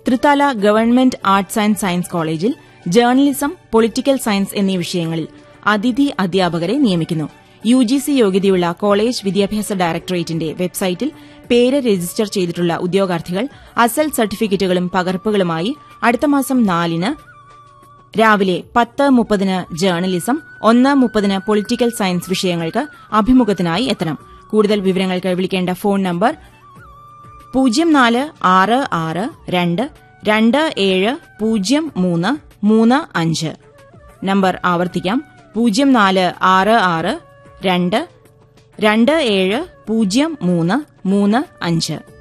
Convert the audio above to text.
Thrithala government arts and science കോളേജിൽ journalism political science എന്നീ വിഷയങ്ങളിൽ അതിഥി അധ്യാപകരെ നിയമിക്കുന്നു യുജിസി യോഗ്യതയുള്ള കോളേജ് വിദ്യാഭ്യാസ ഡയറക്ടറേറ്റിന്റെ വെബ്സൈറ്റിൽ പേര് രജിസ്റ്റർ ചെയ്തിട്ടുള്ള ഉദ്യോഗാർത്ഥികൾ അസൽ സർട്ടിഫിക്കറ്റുകളും പകർപ്പുകളുമായി അടുത്ത മാസം നാലിന് രാവിലെ പത്ത് മുപ്പതിന് ജേർണലിസം ഒന്ന് മുപ്പതിന് പൊളിറ്റിക്കൽ സയൻസ് വിഷയങ്ങൾക്ക് അഭിമുഖത്തിനായി എത്തണം കൂടുതൽ വിവരങ്ങൾക്ക് വിളിക്കേണ്ട ഫോൺ നമ്പർ പൂജ്യം നാല് ആറ് ആറ് രണ്ട് രണ്ട് ഏഴ് പൂജ്യം മൂന്ന് മൂന്ന് അഞ്ച് നമ്പർ ആവർത്തിക്കാം പൂജ്യം നാല് ആറ് ആറ് രണ്ട് രണ്ട് ഏഴ് പൂജ്യം മൂന്ന് മൂന്ന് അഞ്ച്